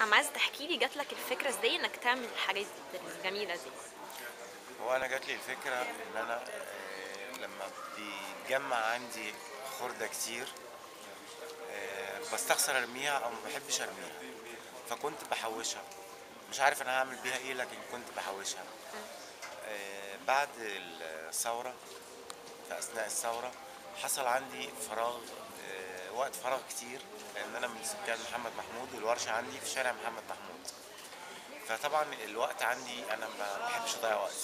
انا عايزه تحكي لي جات لك الفكره ازاي انك تعمل الحاجات دي الجميله دي هو انا جات لي الفكره ان انا آه، لما بيتجمع عندي خرده كتير آه، بستخسر ارميها او ما بحبش ارميها فكنت بحوشها مش عارف انا هعمل بيها ايه لكن كنت بحوشها آه، بعد الثوره في اثناء الثوره حصل عندي فراغ آه، وقت فراغ كتير لان انا من سكان محمد محمود والورشه عندي في شارع محمد محمود فطبعا الوقت عندي انا ما بحبش اضيع وقتي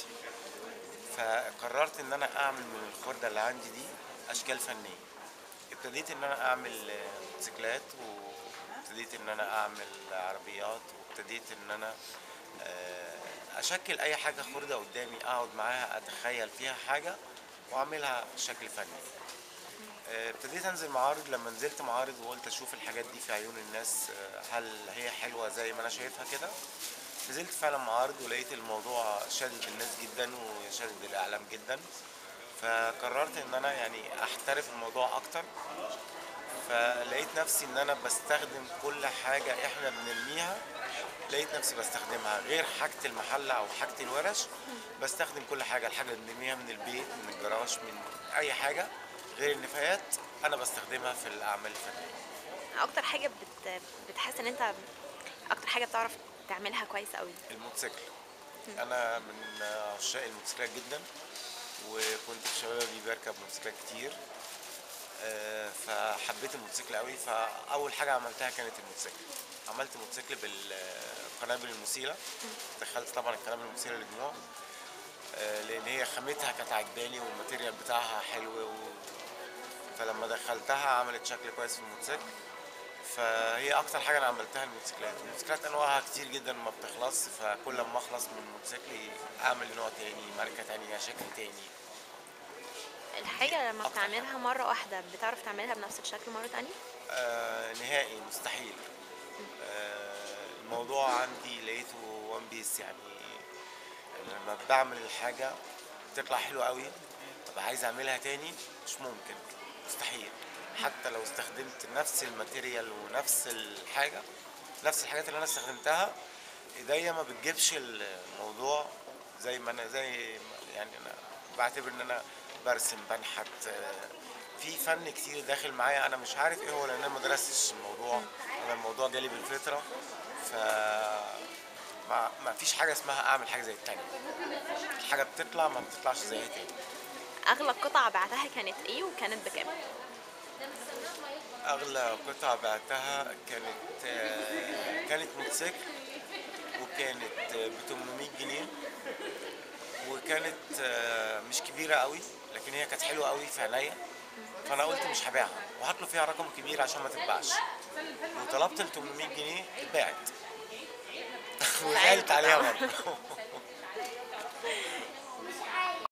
فقررت ان انا اعمل من الخرده اللي عندي دي اشكال فنيه ابتديت ان انا اعمل آه، موتوسيكلات وابتديت ان انا اعمل عربيات وابتديت ان انا آه، اشكل اي حاجه خرده قدامي اقعد معاها اتخيل فيها حاجه واعملها بشكل فني آه، ابتديت انزل معارض لما نزلت معارض وقلت اشوف الحاجات دي في عيون الناس آه، هل هي حلوه زي ما انا شايفها كده نزلت فعلا معارض ولقيت الموضوع شادد الناس جدا وشادد الاعلام جدا فقررت ان انا يعني احترف الموضوع اكتر فلقيت نفسي ان انا بستخدم كل حاجه احنا بنرميها لقيت نفسي بستخدمها غير حاجه المحل او حاجه الورش بستخدم كل حاجه الحاجه اللي بنرميها من البيت من الجراج من اي حاجه غير النفايات انا بستخدمها في الاعمال الفنيه اكتر حاجه بت... بتحس ان انت اكتر حاجه بتعرف تعملها كويس قوي الموتوسيكل انا من عشاق الموتوسيكلات جدا وكنت في شبابي بركب موتوسيكلات كتير آه، فحبيت الموتوسيكل قوي فاول حاجه عملتها كانت الموتوسيكل عملت موتوسيكل بالقنابل المسيله دخلت طبعا القنابل المسيله للدموع آه، لان هي خامتها كانت عجباني والماتيريال بتاعها حلو و... فلما دخلتها عملت شكل كويس في الموتوسيكل فهي اكتر حاجه انا عملتها الموتوسيكلات الموتوسيكلات انواعها كتير جدا ما بتخلص فكل ما اخلص من موتوسيكل اعمل نوع تاني ماركه تانية شكل تاني الحاجه لما أكتر بتعملها مره واحده بتعرف تعملها بنفس الشكل مره تانية آه نهائي مستحيل آه الموضوع عندي لقيته وان بيس يعني لما بعمل الحاجة بتطلع حلوة قوي طب عايز اعملها تاني مش ممكن مستحيل حتى لو استخدمت نفس الماتيريال ونفس الحاجة نفس الحاجات اللي انا استخدمتها ايديا ما بتجيبش الموضوع زي ما انا زي ما- يعني انا بعتبر ان انا برسم بنحت آه، في فن كتير داخل معايا انا مش عارف ايه هو لان انا ما درستش الموضوع انا الموضوع جالي بالفطره ف ما, ما فيش حاجه اسمها اعمل حاجه زي التانية الحاجه بتطلع ما بتطلعش زيها تاني اغلى قطعه بعتها كانت ايه وكانت بكام اغلى قطعه بعتها كانت آه، كانت موتوسيكل وكانت ب 800 جنيه وكانت آه، مش كبيره قوي لكن هي كانت حلوه قوي في عينيا فانا قلت مش هبيعها وهطلب فيها رقم كبير عشان ما تتباعش وطلبت ال 800 جنيه اتباعت وزعلت عليها برضه